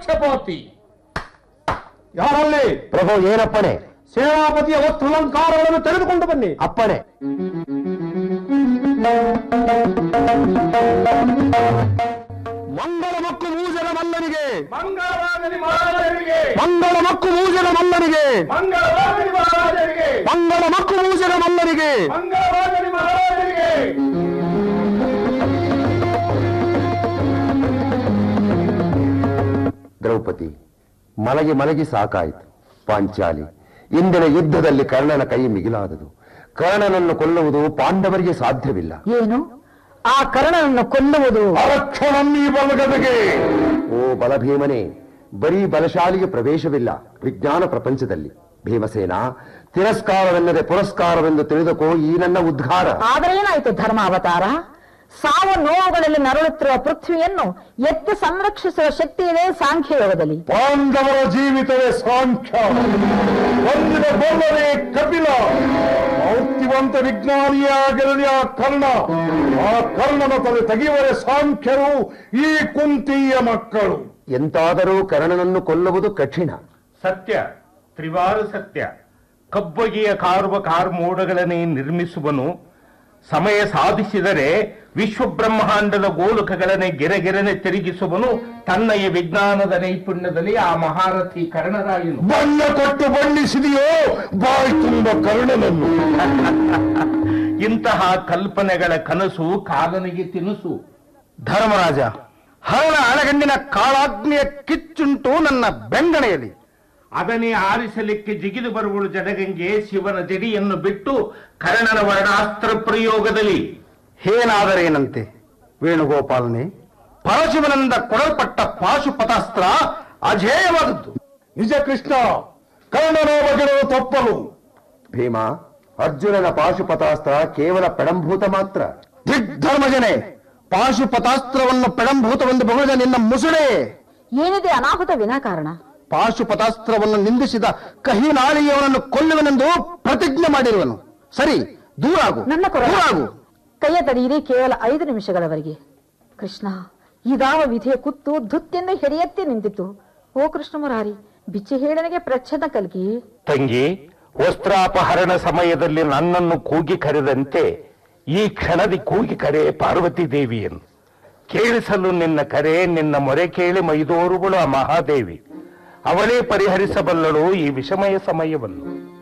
ಪಕ್ಷಪಾತಿ ಯಾರಲ್ಲಿ ಪ್ರಭು ಏನಪ್ಪಣೆ ಸೇನಾಪತಿಯ ವಸ್ತ್ರಾಲಂಕಾರಗಳನ್ನು ತೆಗೆದುಕೊಂಡು ಬನ್ನಿ ಅಪ್ಪಣೆ ಮಂಗಳ ಮಕ್ಕು ಮೂಜನ ಮಲ್ಲನಿಗೆ ಮಂಗಳವಾಗಲಿ ಮಹಾರಾಜರಿಗೆ ಮಂಗಳ ಮಕ್ಕು ಮೂಜನ ಮಲ್ಲನಿಗೆ ಮಂಗಳವಾಗಲಿ ಮಹಾರಾಜರಿಗೆ ಮಂಗಳ ಮಕ್ಕು ಮೂಜನ ಮಲ್ಲನಿಗೆ ಮಂಗಳವಾಗಲಿ ಮಹಾರಾಜರಿಗೆ ದ್ರೌಪದಿ ಮಲಗಿ ಮಲಗಿ ಸಾಕಾಯಿತು ಪಾಂಚಾಲಿ ಇಂದಿನ ಯುದ್ಧದಲ್ಲಿ ಕರ್ಣನ ಕೈ ಮಿಗಿಲಾದದು ಕರ್ಣನನ್ನು ಕೊಲ್ಲುವುದು ಪಾಂಡವರಿಗೆ ಸಾಧ್ಯವಿಲ್ಲ ಏನು ಆ ಕರ್ಣನನ್ನು ಕೊಲ್ಲುವುದು ಅರಕ್ಷಣಂ ಈ ಬಲಗದೆಗೆ ಓ ಬಲಭೀಮನೇ ಬರೀ ಬಲಶಾಲಿಗೆ ಪ್ರವೇಶವಿಲ್ಲ ವಿಜ್ಞಾನ ಪ್ರಪಂಚದಲ್ಲಿ ಭೀಮಸೇನ ತಿರಸ್ಕಾರವೆನ್ನದೆ ಪುರಸ್ಕಾರವೆಂದು ತಿಳಿದುಕೋ ಈ ನನ್ನ ಉದ್ಘಾರ ಆದರೆ ಏನಾಯ್ತು ಧರ್ಮ ಅವತಾರ ಸಾವು ನೋವುಗಳಲ್ಲಿ ನರಳುತ್ತಿರುವ ಪೃಥ್ವಿಯನ್ನು ಎತ್ತಿ ಸಂರಕ್ಷಿಸುವ ಶಕ್ತಿ ಇದೆ ಸಾಂಖ್ಯ ಯೋಗದಲ್ಲಿ ಪಾಂಡವರ ಜೀವಿತವೇ ಸಾಂಖ್ಯ ಒಂದಿನ ಗೋಲ್ಲವೇ ಕಪಿಲ ಮೌಕ್ತಿವಂತ ವಿಜ್ಞಾನಿಯೇ ಆಗಿರಲಿ ಆ ಕರ್ಣ ಆ ಕರ್ಣನ ತಲೆ ತೆಗೆಯುವರೆ ಸಾಂಖ್ಯರು ಈ ಕುಂತಿಯ ಮಕ್ಕಳು ಎಂತಾದರೂ ಕರ್ಣನನ್ನು ಕೊಲ್ಲುವುದು ಕಠಿಣ ಸತ್ಯ ತ್ರಿವಾರು ಸತ್ಯ ಕಬ್ಬಗಿಯ ಕಾರುವ ಕಾರ್ಮೋಡಗಳನ್ನೇ ನಿರ್ಮಿಸುವನು ಸಮಯ ಸಾಧಿಸಿದರೆ ವಿಶ್ವ ಬ್ರಹ್ಮಾಂಡದ ಗೋಲಕಗಳನ್ನೇ ಗೆರೆಗೆರೆನೆ ತಿರುಗಿಸುವನು ತನ್ನ ಈ ವಿಜ್ಞಾನದ ನೈಪುಣ್ಯದಲ್ಲಿ ಆ ಮಹಾರಥಿ ಕರ್ಣರಾಯನು ಬಣ್ಣ ಕೊಟ್ಟು ಬಣ್ಣಿಸಿದೆಯೋ ಬಾಯ್ ತುಂಬ ಕರ್ಣನನ್ನು ಇಂತಹ ಕಲ್ಪನೆಗಳ ಕನಸು ಕಾಲನಿಗೆ ತಿನುಸು ಧರ್ಮರಾಜ ಹರಣ ಅಳಗಂಡಿನ ಕಾಳಾಗ್ನಿಯ ಕಿಚ್ಚುಂಟು ನನ್ನ ಬೆಂಗಣೆಯಲ್ಲಿ ಅದನ್ನೇ ಆರಿಸಲಿಕ್ಕೆ ಜಿಗಿದು ಬರುವಳು ಜಡಗಂಗೆ ಶಿವನ ಜಡಿಯನ್ನು ಬಿಟ್ಟು ಕರ್ಣನ ವರ್ಣಾಸ್ತ್ರ ಪ್ರಯೋಗದಲ್ಲಿ ಏನಾದರೇನಂತೆ ವೇಣುಗೋಪಾಲನೆ ಪರಶಿವನಿಂದ ಕೊಡಲ್ಪಟ್ಟ ಪಾಶುಪತಾಸ್ತ್ರ ಅಜೇಯವಾದದ್ದು ನಿಜ ಕೃಷ್ಣ ಕರ್ಣನ ಬಗೆಗಳು ತಪ್ಪಲು ಭೀಮ ಅರ್ಜುನನ ಪಾಶುಪತಾಸ್ತ್ರ ಕೇವಲ ಪೆಡಂಭೂತ ಮಾತ್ರ ದಿಗ್ಧರ್ಮಜನೆ ಪಾಶುಪತಾಸ್ತ್ರವನ್ನು ಪೆಡಂಭೂತವೆಂದು ಬಗೆದ ನಿನ್ನ ಮುಸುಡೆ ಏನಿದೆ ಅನಾಹುತ ವಿನಾಕಾರಣ ಪಾಶುಪತಾಸ್ತ್ರವನ್ನು ನಿಂದಿಸಿದ ಕಹಿ ನಾಳಿಯವನನ್ನು ಕೊಲ್ಲುವನೆಂದು ಪ್ರತಿಜ್ಞೆ ಮಾಡಿರುವನು ಸರಿ ದೂರಾಗು ನನ್ನ ಕೊರ ದೂರಾಗು ಕೈಯ ತಡೆಯಿರಿ ಕೇವಲ ಐದು ನಿಮಿಷಗಳವರೆಗೆ ಕೃಷ್ಣ ಇದಾವ ವಿಧಿಯ ಕುತ್ತು ಧುತ್ತೆಂದು ಹಿಡಿಯತ್ತೆ ನಿಂತಿತು ಓ ಕೃಷ್ಣ ಮುರಾರಿ ಬಿಚ್ಚಿ ಹೇಳನಿಗೆ ಪ್ರಚ್ಛನ್ನ ಕಲ್ಕಿ ತಂಗಿ ವಸ್ತ್ರಾಪಹರಣ ಸಮಯದಲ್ಲಿ ನನ್ನನ್ನು ಕೂಗಿ ಕರೆದಂತೆ ಈ ಕ್ಷಣದಿ ಕೂಗಿ ಕರೆ ಪಾರ್ವತಿ ದೇವಿಯನ್ನು ಕೇಳಿಸಲು ನಿನ್ನ ಕರೆ ನಿನ್ನ ಮೊರೆ ಕೇಳಿ ಮೈದೋರುಗಳು ಆ ಮಹಾದೇವಿ ಅವಳೇ ಪರಿಹರಿಸಬಲ್ಲಳು ಈ ವಿಷಮಯ ಸಮಯವನ್ನು